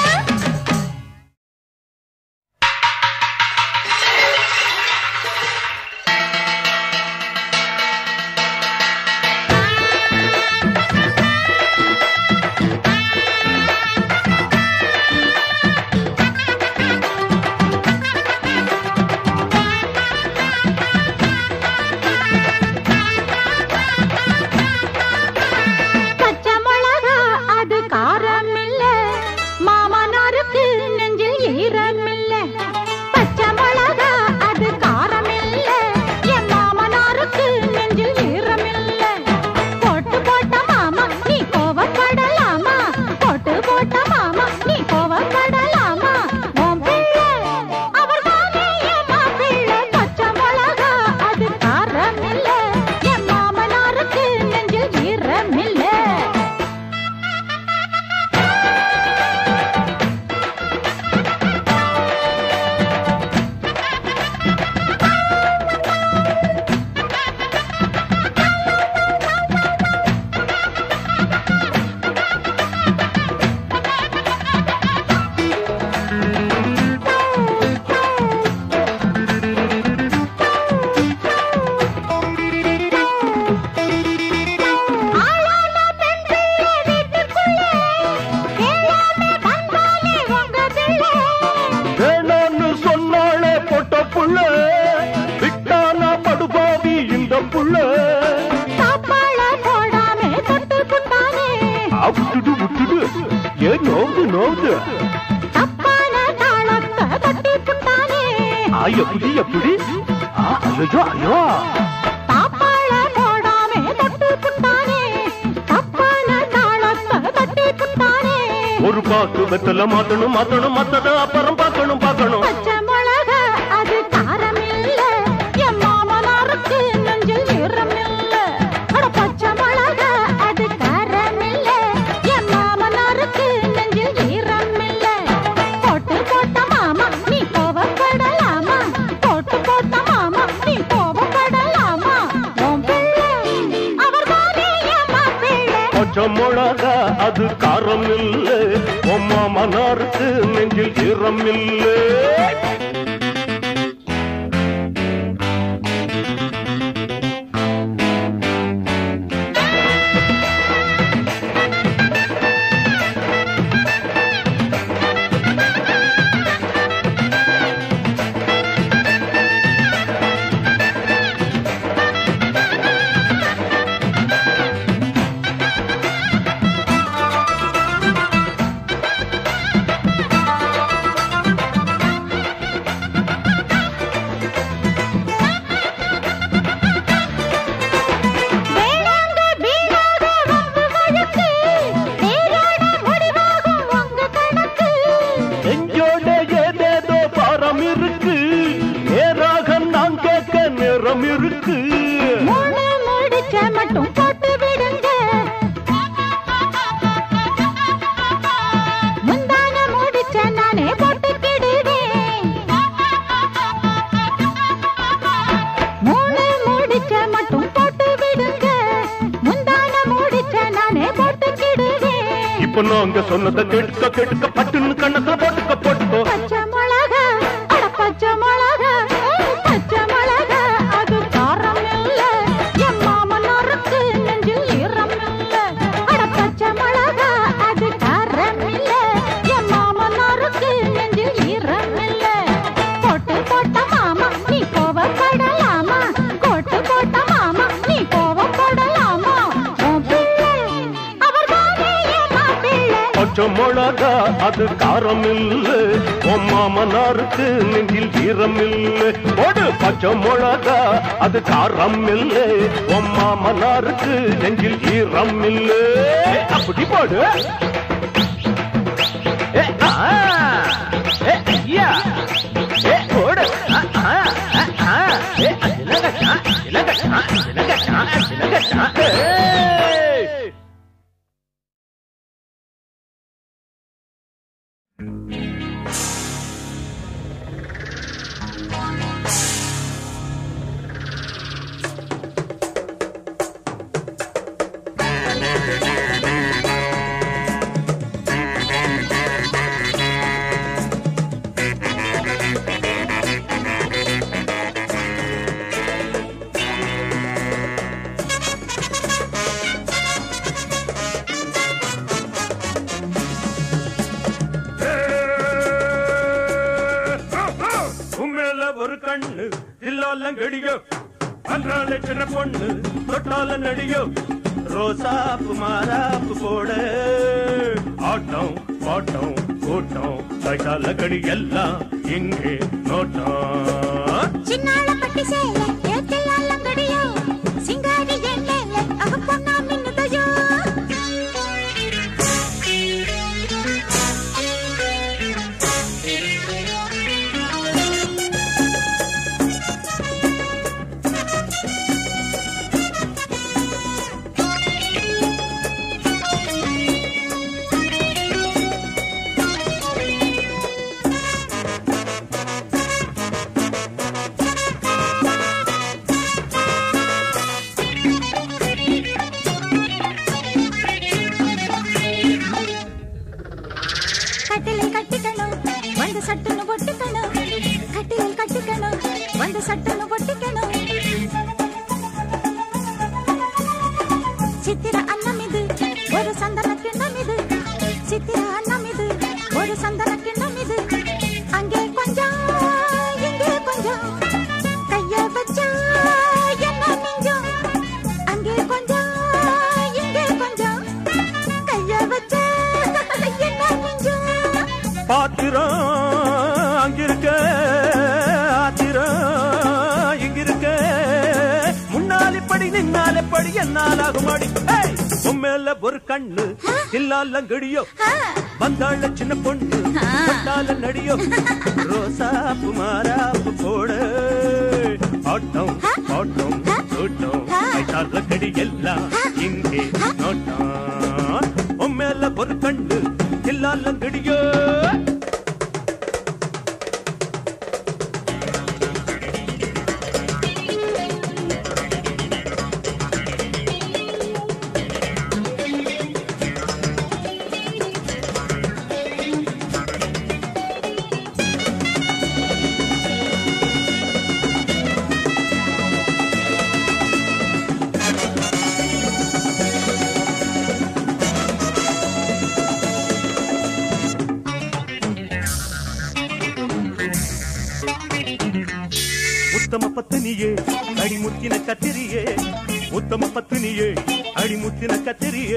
பச்சை மிளகா அது காரம் இல்ல மாமனாருக்கு நெஞ்சில் ஈரம் இல்ல பச்சை மிளகா அது காரம் இல்ல என் மாமனாருக்கு நெஞ்சில் ஈரம் இல்ல போட்டு போட்ட மாமா நீ கோவப்படலாமா போட்டு போட்ட மாமா நீ கோவப்படலாமா உன் பிள்ளை அவர் தானே என் மாப்பிள்ளை பச்சை மிளகா அது காரம் இல்ல என் மாமனாருக்கு நெஞ்சில் ஈரம் இல்ல ஆளான பெண் பிள்ளை வீட்டுக்குள்ளே கேளாம வந்தாலே உங்க பிள்ளை வேணான்னு சொன்னாலே பொட்ட புள்ள விட்டானா படுபாவி இந்த புள்ள சாப்பாட போடாம தொட்டு புட்டானே விட்டுடு விட்டுடு ஏன் நோந்து நோந்து தப்பான தாளத்தை தட்டி புட்டானே எப்படி எப்படி ஐயோ ஐயோ சாப்பாட போடாம தொட்டு புட்டானே தப்பான தாளத்தை தட்டி புட்டானே ஒரு பாக்கு வெத்தல மாத்தணும் மாத்தணும் மத்தத அப்புறம் பார்க்கணும் பார்க்கணும் பச்சை மிளகா அது காரம் இல்ல என் மாமனாருக்கு நெஞ்சில் ஈரம் இல்ல அட பச்சை மிளகா அது காரம் இல்ல என் மாமனாருக்கு நெஞ்சில் ஈரம் இல்ல போட்டு போட்ட மாமா நீ கோவப்படலாமா போட்டு போட்ட மாமா நீ கோவப்படலாமா உன் பிள்ளை அவர் தானே என் மாப்பிள்ளை பச்சை மிளகா அது காரம் இல்ல உம்மா மனாருக்கு நெஞ்சில் ஈரம் இல்லை வேளாங்க வீணாக வம்பு வழக்கு நேராட முடிவாகும் உங்க கணக்கு நெஞ்சோட ஏதேதோ பாரம் இருக்கு நேராக நான் கேட்க நேரம் இருக்கு மூணு முடிச்ச மட்டும் போட்டு விடுங்க முந்தான முடிச்ச நானே போட்டுக்கிடுவேன் மூணு முடிச்ச மட்டும் போட்டு விடுங்க முந்தான முடிச்ச நானே போட்டுக்கிடுவேன் இப்ப நாங்க சொன்னதை கேட்டுக்க கேட்டுக்க பட்டுன்னு கண்ணத்துல போட்டுக்க போட்டுக்கோ பச்சை மிளகா அட பச்சை மிளகா பச்சை மிளகா அது காரம் இல்ல என் மாமனாருக்கு நெஞ்சில் ஈரம் இல்ல அட பச்சை மிளகா அது காரம் இல்ல என் மாமனாருக்கு நெஞ்சில் ஈரம் இல்ல போட்டு போட்ட மாமா நீ கோவப்படலாமா கோட்டு போட்ட மாமா நீ கோவப்படலாமா உன் பிள்ளை மிளகா அது காரம் இல்ல உன் மாமனாருக்கு நெஞ்சில் ஈரம் இல்ல போடு பச்சை மிளகா அது காரம் இல்ல உன் மாமனாருக்கு நெஞ்சில் ஈரம் இல்ல அப்படி போடு ஏ, ஆ, ஏ, ஐயா, ஏ, போடு ஆ, ஆ, ஆ, ஆ, ஏ, இலங்கச்சா, இலங்கச்சா, இலங்கச்சா, இலங்கச்சா, ஏய். உண்மையில ஒரு கண்ணு இல்லாலம் கடியோ அன்றால சின்ன பொண்ணு தொட்டால நடியோ ரோசாப்பு மாறாப்பு போட ஆட்டம் பாட்டம் கூட்டம் கைகால கடி எல்லாம் இங்கே நோட்டம் சின்னாள பட்டி சேல ஏத்தில் அல்லங்கடியோ சிங்காரி எண்ணெயில அக பொண்ணா மின்னுதையோ கட்டிலை கட்டிக்கணும் வந்து சட்டுன்னு ஒட்டிக்கணும் கட்டிலில் கட்டிக்கணும் வந்து சட்டுன்னு ஒட்டிக்கணும் சித்திர அன்னம் இது ஒரு சந்தன கிண்ணம் இது சித்திர அன்னம் இது ஒரு சந்தன கிண்ணம் இது அங்கே கொஞ்சம் இங்கே கொஞ்சம் கைய வச்சா என்ன மிஞ்சம் அங்கே கொஞ்சம் இங்கே கொஞ்சம் கைய வச்சா என்ன மிஞ்சம் பாத்திரம் அங்கிருக்க ஆத்திரம் இங்கிருக்க முன்னால் இப்படி நின்னால் எப்படி என்னால் ஆகுமாடி ஏய், உன் மேல ஒரு கண்ணு இல்லாலங்கடியோ வந்தாள சின்ன பொண்ணு தொட்டால நடியோ ரோசாப்பு மாறாப்பு போட ஆட்டம் பாட்டம் கூட்டம் கைத்தால கடி எல்லாம் இங்கே நோட்டம் உன் மேல ஒரு கண்ணு இல்லாலங்கடியோ உத்தம பத்தினியே அடிமுத்தின கத்திரியே உத்தம பத்தினியே அடிமுத்தின கத்திரியே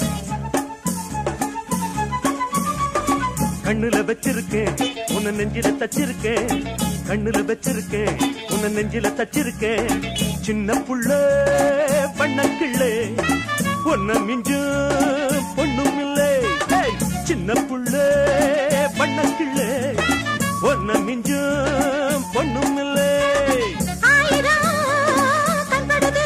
கண்ணுல வச்சிருக்கேன் உன்னை நெஞ்சில தச்சிருக்கேன் கண்ணுல வச்சிருக்கேன் உன்னை நெஞ்சில தச்சிருக்கேன் சின்ன புள்ள பண்ணக்கிள்ளே பொன்ன மிஞ்சு பொண்ணும் இல்லை ஏய், சின்ன புள்ள பண்ணக்கிள்ளே பொன்ன மிஞ்சு பொண்ணும் இல்லை ஆயிரம் கண்படுது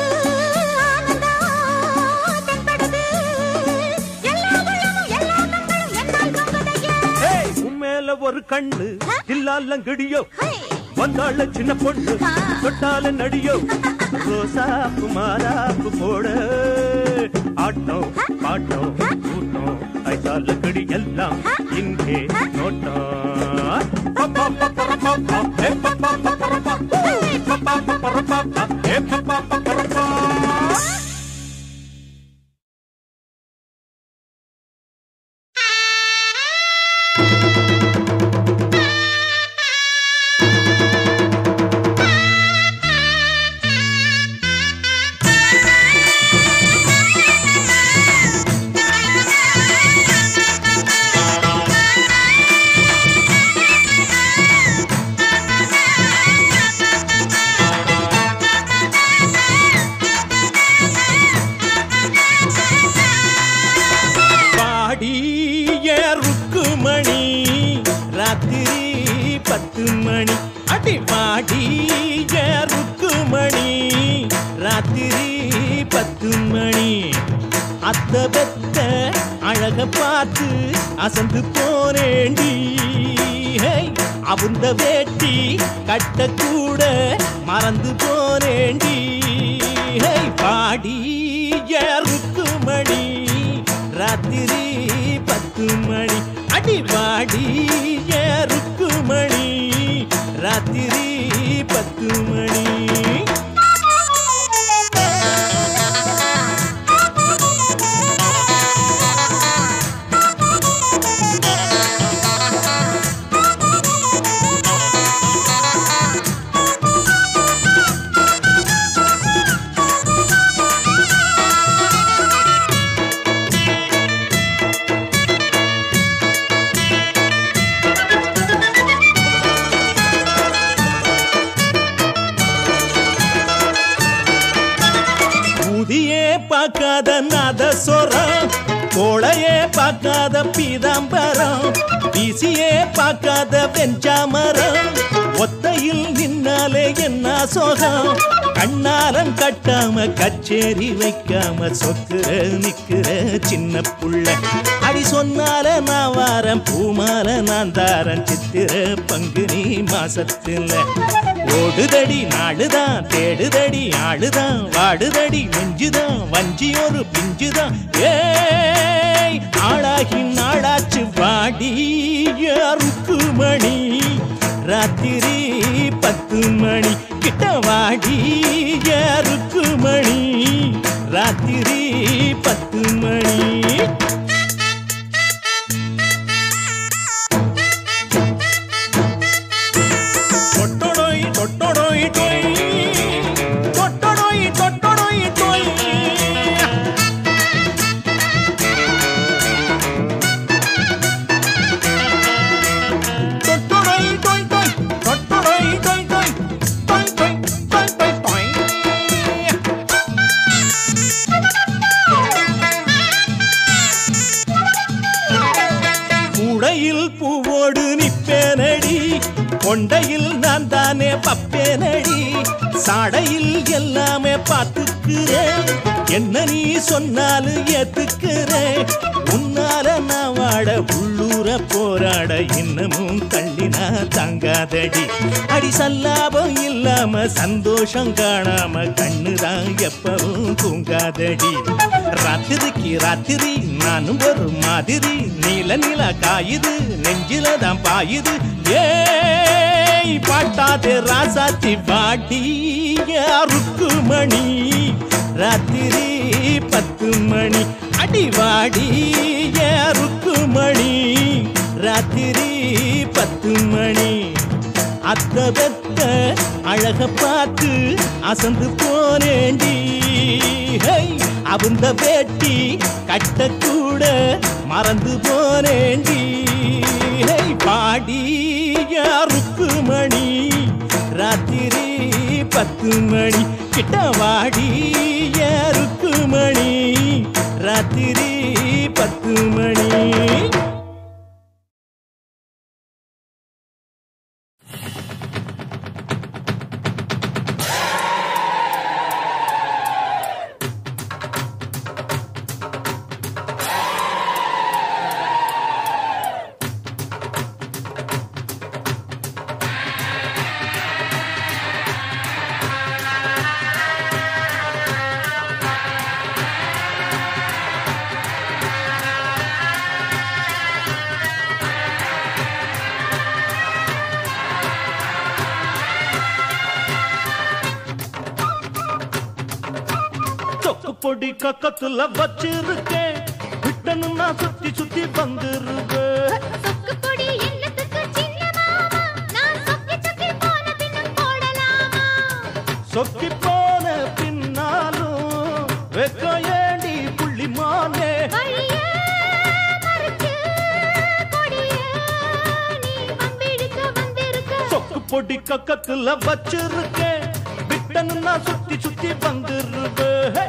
ஆனந்தம் தென்படுது எல்லா உள்ளமும் எல்லா கண்களும் என்னால் கம்பதையே ஏய், உன் மேல ஒரு கண்ணு இல்லாலங்கடியோ ஹே வந்தாள சின்ன பொண்ணு ஆ. தொட்டால நடியோ ரோசாப்பு மாறாப்பு போட ஆட்டம் பாட்டம் கூட்டம் ஐசால கடி எல்லாம் இங்கே நோட்டம் பப்பா பப்பா பப்பா, ஏ பப்பா பப்பா பப்பா, ஏ பப்பா பப்பா பப்பா, ஏ பப்பா பப்பா பப்பா. ஆ பார்த்து அசந்து போனேண்டி ஹேய், அவுந்த வேட்டி கட்ட கூட மறந்து போனேண்டி ஹேய், பாடி ஏறுக்கு மணி ராத்திரி பத்து மணி அடி பாடி ஏறுக்கு மணி ராத்திரி பத்து மணி ஊதியே பார்க்காத நாத சொரம் கோளையே பார்க்காத பீதாம்பரம் வீசியே பார்க்காத வெஞ்சாமரம் ஒத்தையில் நின்னாலே என்ன சோகம் கண்ணாலம் கட்டாம கச்சேரி வைக்காம சொக்குற நிக்கிற சின்ன புள்ள அடி சொன்னால நான் வாரம் பூமால நான் தாரன் சித்திர பங்குனி மாசத்துல ஓடுதடி நாடுதான் தேடுதடி ஆடுதான் வாடுதடி நெஞ்சுதான் வஞ்சி ஒரு பிஞ்சுதான் ஏய் ஆளாகி நாளாச்சு வாடி யாருக்கு மணி ராத்திரி பத்து மணி கிட்ட வாடி யாருக்கு மணி ராத்திரி பத்து மணி தொட்டொடொய் தொட்டொடொய் டொய் தொட்டொடொய் தொட்டொடொய் டொய் தொட்டொடொய் டொய் டொய் தொட்டொடொய் டொய் டொய் டொய் டொய் டொய் டொய் டொய் கூடையில் பூவோடு நிப்பேனடி கொண்டையில் நான் தானே பப்பேனடி சாடையில் எல்லாமே பார்த்துக்கிறேன் என்ன நீ சொன்னாலும் ஏத்துக்கிறேன் உன்னால நான் வாட உள்ளூர போராட இன்னமும் தள்ளினா தாங்காதடி அடி சல்லாபம் இல்லாம சந்தோஷம் காணாம கண்ணுதான் எப்பவும் தூங்காதடி ராத்திரிக்கு ராத்திரி நானும் ஒரு மாதிரி நீல நில காயுது நெஞ்சில தான் பாயுது ஏய் பாட்டாதே ராசாத்தி பாட்டி யாருக்கு மணி ராத்திரி பத்து மணி அடிவாடி யாருக்கு மணி ராத்திரி பத்து மணி அத்த பெத்த அழக பார்த்து அசந்து போனேண்டி ஹை, அவுந்த வேட்டி கட்டக்கூட மறந்து போனேண்டி ஹை, பாடி யாருக்கு மணி ராத்திரி பத்து மணி கிட்ட வாடி யாருக்கு மணி ராத்திரி பத்து மணி சொக்கு பொடி கக்கத்துல வச்சிருக்கேன் விட்டனு நான் சுத்தி சுத்தி வந்துருவேன் சொக்கு பொடி எண்ணத்துக்கு சின்ன மாமா நான் சொக்கி சொக்கி போன பின்னும் போடலாமா சொக்கி போன பின்னாலும் வெக்க ஏண்டி புள்ளிமானே வழியே மறைச்சு கொடியே நீ வம்பிழுக்க வந்திருக்க சொக்கு பொடி கக்கத்துல வச்சிருக்கேன் விட்டனு நான் சுத்தி சுத்தி வந்துருவேன்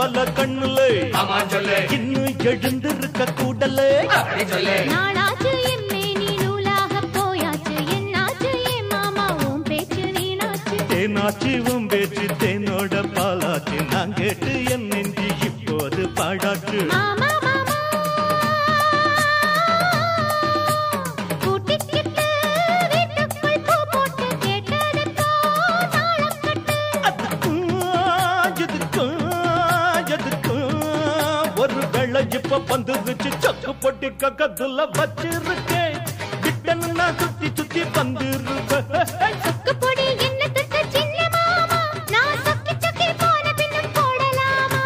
கவலை கண்ணுல ஆமா சொல்லு இன்னும் எழுந்திருக்க கூடல அப்படி சொல்லு நாளாச்சு எம்மே நீ நூலாக போயாச்சு என்னாச்சு என் மாமா உன் பேச்சு வீணாச்சு தேனாச்சு உன் பேச்சு தேனோட பாலாச்சு நான் கேட்டு என் நெஞ்சு இப்போது பாடாச்சு மாமா மாமா கூட்டிக்கிட்டு வீட்டுக்குள் பூ போட்டு கேட்டதுக்கோ தாளம் கட்டு அதுக்கும் இதுக்கும் எதுக்கும் ஒரு வேளை இப்ப வந்துருச்சு சக்கு பொட்டி கக்கத்துல வச்சிருக்கேன் கிட்டன்னு நான் சுத்தி சுத்தி வந்துருப்பேன் சொக்கு பொடி என்ன தொட்ட சின்ன மாமா நான் சொக்கி சொக்கி போன பின்னும் போடலாமா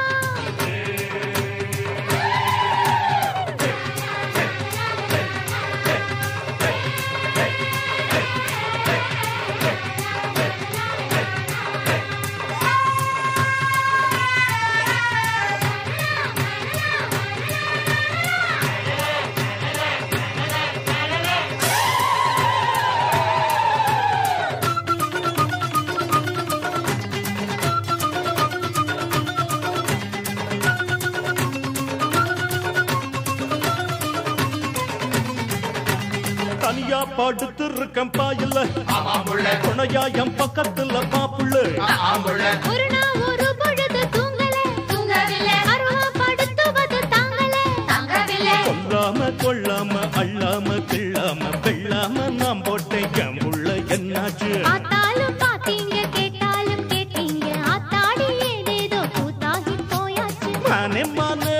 தனியா படுத்து இருக்கேன் பாயில ஆமா புள்ள துணையா என் பக்கத்துல பாப்புள்ள ஆமா புள்ள ஒரு நாள் ஒரு பொழுது தூங்கல தூங்கவில்லை அருவா படுத்துவது தாங்கல தாங்கவில்லை கொல்லாம கொள்ளாம அள்ளாம கிள்ளாம வெள்ளாம நான் போட்டேன் என் புள்ள என்னாச்சு பார்த்தாலும் பார்த்தீங்க கேட்டாலும் கேட்டீங்க ஆத்தாடி ஏதேதோ கூத்தாகி போயாச்சு மானே மானே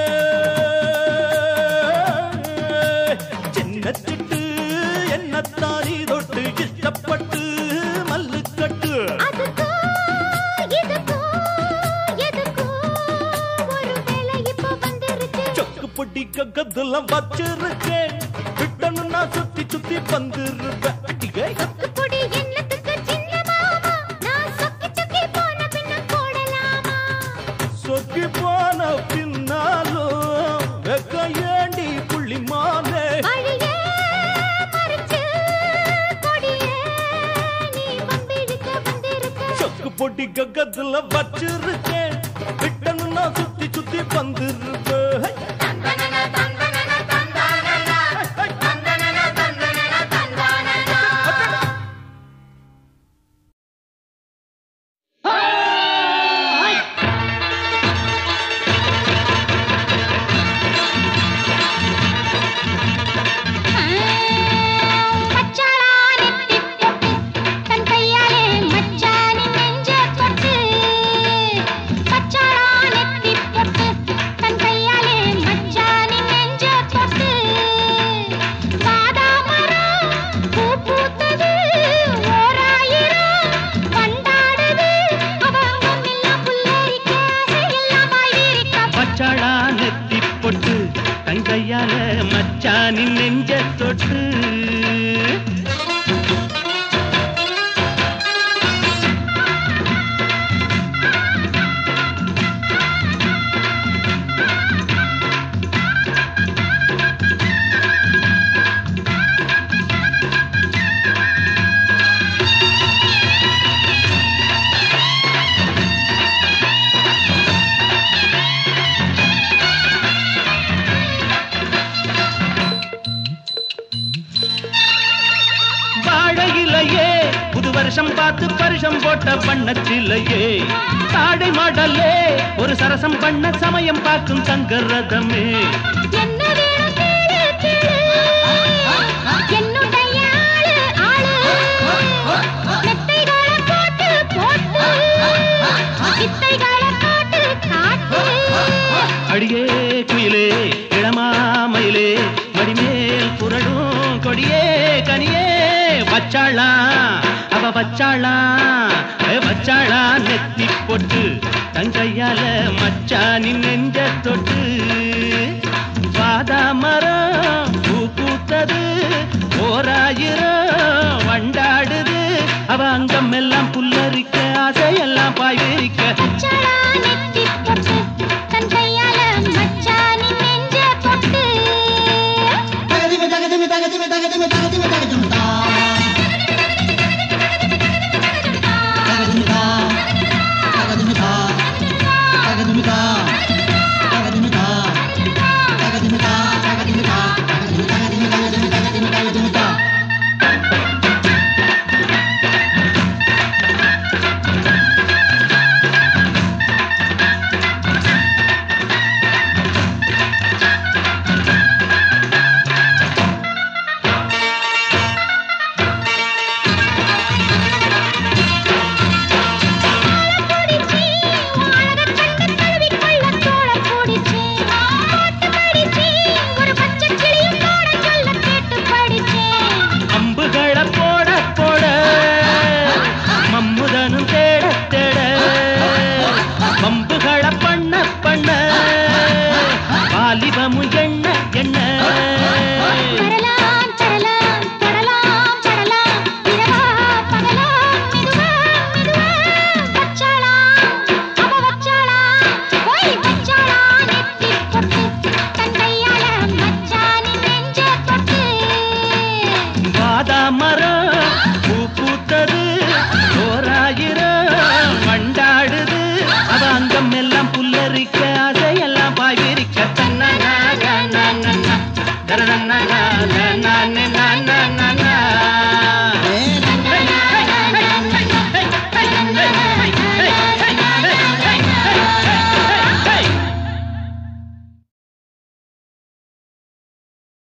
சின்ன சிட்டு என்ன தாரி தொட்டு இஷ்டப்பட்டு மல்லு கட்டு அதுக்கோ இதுக்கோ எதுக்கோ ஒரு வேளை இப்போ வந்துருச்சு சொக்கு பொட்டி கக்கத்துல வச்சிருக்கேன் விட்டணும் நான் சுத்தி சுத்தி வந்துருப்பேன் அடிகை. சொக்கு பொடி என்னத்துக்கு சின்ன மாமா நான் சொக்கி சொக்கி போன பின்ன போடலாமா சொக்கி போன பின்னாலும் வெக்க ஏண்டி புள்ளிமானே வழியே மறிச்சு கொடியே நீ வம்பிழுக்க வந்திருக்க சொக்கு பொட்டி கக்கத்துல வச்சிருக்கேன் விட்டணும் நான் சுத்தி சுத்தி வந்துருப்பேன் பச்சாளா நெத்தி பொட்டு தன் கையாலே மச்சானின் நெஞ்ச தொட்டு பச்சாளா நெத்தி பொட்டு தன் கையாலே மச்சானின் நெஞ்ச தொட்டு வாதாமரம் பூ பூத்தது ஓராயிரம் கொண்டாடுது அவன் முன்னெல்லாம் புல்லரிக்க ஆசையெல்லாம் வாய்விரிக்க பச்சாளா நெத்தி பொட்டு தங்கையால மச்சானின் நெஞ்ச தொட்டு வாழையிலையே புது வருஷம் பார்த்து பரிசம் போட்ட வண்ணச்சிலையே தாடை மாடலே ஒரு சரசம் பண்ண சமயம் பார்க்கும் சங்கரதமே என்ன வேணும் கேளு கேளு என்னுடைய ஆளு ஆளு மெத்தைகளை போட்டு போட்டு வித்தைகளை போட்டு காட்டு அடியே குயிலே இளமாமயிலே மடிமேல் புரடும் கொடியே கனியே வச்சாளா அவ வச்சாளா ஏ வச்சாளா நெத்தி பொட்டு தங்கையால மச்சானின் நெஞ்ச தொட்டு வாதா மரம் பூ பூத்தது ஓராயிரம் வண்டாடுது அவ அங்கம் எல்லாம் புல்லரிக்க ஆசையெல்லாம் பாய் விரிக்க பச்சளா நெத்தி